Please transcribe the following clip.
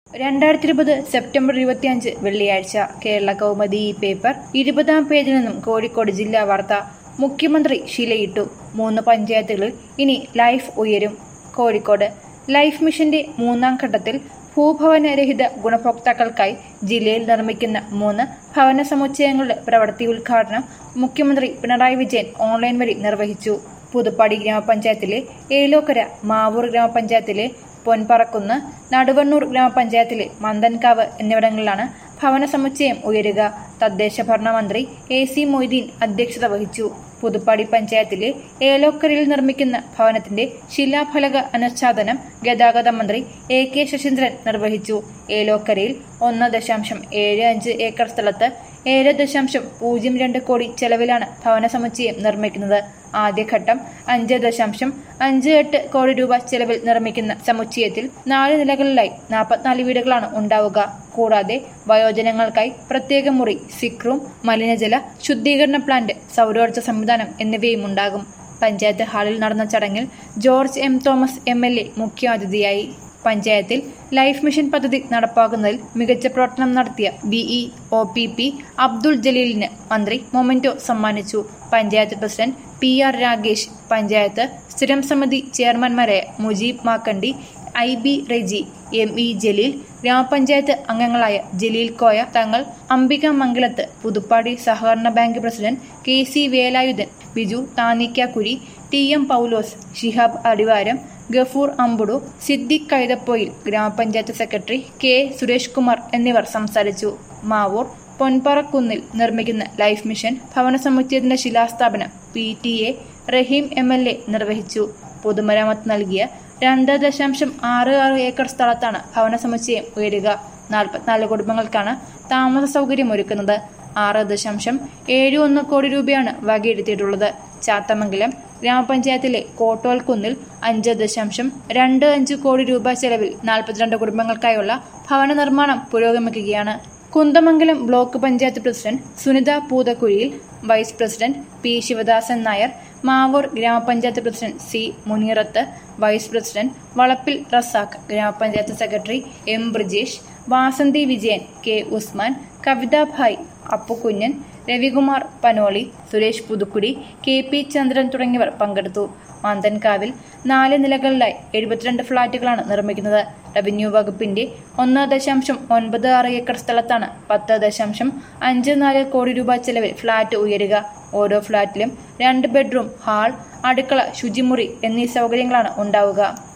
രണ്ടായിരത്തി ഇരുപത് സെപ്റ്റംബർ ഇരുപത്തിയഞ്ച് വെള്ളിയാഴ്ച കേരള കൗമുദി ഈ പേപ്പർ ഇരുപതാം പേജിൽ നിന്നും കോഴിക്കോട് ജില്ലാ വാർത്ത മുഖ്യമന്ത്രി ശിലയിട്ടു മൂന്ന് പഞ്ചായത്തുകളിൽ ഇനി ലൈഫ് ഉയരും കോഴിക്കോട് ലൈഫ് മിഷന്റെ മൂന്നാം ഘട്ടത്തിൽ ഭൂഭവനരഹിത ഗുണഭോക്താക്കൾക്കായി ജില്ലയിൽ നിർമ്മിക്കുന്ന മൂന്ന് ഭവന സമുച്ചയങ്ങളുടെ പ്രവൃത്തി ഉദ്ഘാടനം മുഖ്യമന്ത്രി പിണറായി വിജയൻ ഓൺലൈൻ വഴി നിർവഹിച്ചു പുതുപ്പാടി ഗ്രാമപഞ്ചായത്തിലെ ഏലോക്കര മാവൂർ ഗ്രാമപഞ്ചായത്തിലെ പൊൻപറക്കുന്ന് നടുവണ്ണൂർ ഗ്രാമപഞ്ചായത്തിലെ മന്ദൻകാവ് എന്നിവിടങ്ങളിലാണ് ഭവന സമുച്ചയം ഉയരുക തദ്ദേശ ഭരണ മന്ത്രി എ സി മൊയ്തീൻ അധ്യക്ഷത വഹിച്ചു പുതുപ്പാടി പഞ്ചായത്തിലെ ഏലോക്കരയിൽ നിർമ്മിക്കുന്ന ഭവനത്തിന്റെ ശിലാഫലക അനുച്ഛാദനം ഗതാഗത മന്ത്രി എ കെ ശശീന്ദ്രൻ നിർവഹിച്ചു ഏലോക്കരയിൽ ഒന്ന് ദശാംശം ഏഴ് അഞ്ച് ഏക്കർ സ്ഥലത്ത് ഏഴ് ദശാംശം പൂജ്യം രണ്ട് കോടി ചെലവിലാണ് ഭവന സമുച്ചയം നിർമ്മിക്കുന്നത് ആദ്യഘട്ടം അഞ്ച് ദശാംശം അഞ്ച് എട്ട് കോടി രൂപ ചെലവിൽ നിർമ്മിക്കുന്ന സമുച്ചയത്തിൽ നാല് നിലകളിലായി നാൽപ്പത്തിനാല് വീടുകളാണ് ഉണ്ടാവുക കൂടാതെ വയോജനങ്ങൾക്കായി പ്രത്യേക മുറി സിക് റൂം മലിനജല ശുദ്ധീകരണ പ്ലാന്റ് സൗരോർജ്ജ സംവിധാനം എന്നിവയും ഉണ്ടാകും പഞ്ചായത്ത് ഹാളിൽ നടന്ന ചടങ്ങിൽ George M Thomas M L A മുഖ്യാതിഥിയായി പഞ്ചായത്തിൽ ലൈഫ് മിഷൻ പദ്ധതി നടപ്പാക്കുന്നതിൽ മികച്ച പ്രവർത്തനം നടത്തിയ B E O P P Abdul ജലീലിന് മന്ത്രി മൊമെന്റോ സമ്മാനിച്ചു panchayat president P R Ragesh panchayat സ്ഥിരം സമിതി ചെയർമാൻമാരായ Mujeeb Makkandi I B Reji M E Jaleel grama panchayat അംഗങ്ങളായ ജലീൽ കോയ തങ്ങൾ അംബിക മംഗലത്ത് പുതുപ്പാടി സഹകരണ bank president K C Velayudhan Biju Thanikkakkuri T M Paulose Shihab Adivaram Gafoor Ambudu Siddique Kaithapoyil ഗ്രാമപഞ്ചായത്ത് സെക്രട്ടറി കെ സുരേഷ് കുമാർ എന്നിവർ സംസാരിച്ചു മാവൂർ പൊൻപറക്കുന്നിൽ നിർമ്മിക്കുന്ന ലൈഫ് മിഷൻ ഭവന സമുച്ചയത്തിന്റെ ശിലാസ്ഥാപനം P T A Rahim M L A നിർവഹിച്ചു പൊതുമരാമത്ത് നൽകിയ രണ്ട് ദശാംശം ആറ് ആറ് ഏക്കർ സ്ഥലത്താണ് ഭവന സമുച്ചയം ഉയരുക നാൽപ്പത്തിനാല് കുടുംബങ്ങൾക്കാണ് താമസ സൗകര്യം ഒരുക്കുന്നത് ആറ് ദശാംശം ഏഴ് ഒന്ന് കോടി രൂപയാണ് വകയിരുത്തിയിട്ടുള്ളത് ചാത്തമംഗലം ഗ്രാമപഞ്ചായത്തിലെ കോട്ടോൽക്കുന്നിൽ അഞ്ച് ദശാംശം രണ്ട് അഞ്ച് കോടി രൂപ ചെലവിൽ നാൽപ്പത്തിരണ്ട് കുടുംബങ്ങൾക്കായുള്ള ഭവന നിർമ്മാണം പുരോഗമിക്കുകയാണ് Kunnamangalam block panchayat president Sunitha Poothakkuzhiyil vice president P Sivadasan Nair Mavoor grama panchayat president C Muneerath vice president Valappil Razak grama panchayat secretary M Brijesh Vasanthi Vijayan K Usman Kavitha Bhai Appukunjan Ravikumar Panoli Suresh Puthukkudi K P Chandran തുടങ്ങിയവർ പങ്കെടുത്തു മന്ദൻകാവിൽ നാല് നിലകളിലായി എഴുപത്തിരണ്ട് ഫ്ളാറ്റുകളാണ് നിർമ്മിക്കുന്നത് റവന്യൂ വകുപ്പിന്റെ ഒന്ന് ദശാംശം ഒൻപത് ആറ് ഏക്കർ സ്ഥലത്താണ് പത്ത് ദശാംശം അഞ്ച് നാല് കോടി രൂപ ചെലവിൽ ഫ്ളാറ്റ് ഉയരുക ഓരോ ഫ്ളാറ്റിലും രണ്ട് ബെഡ്റൂം ഹാൾ അടുക്കള ശുചിമുറി എന്നീ സൗകര്യങ്ങളാണ് ഉണ്ടാവുക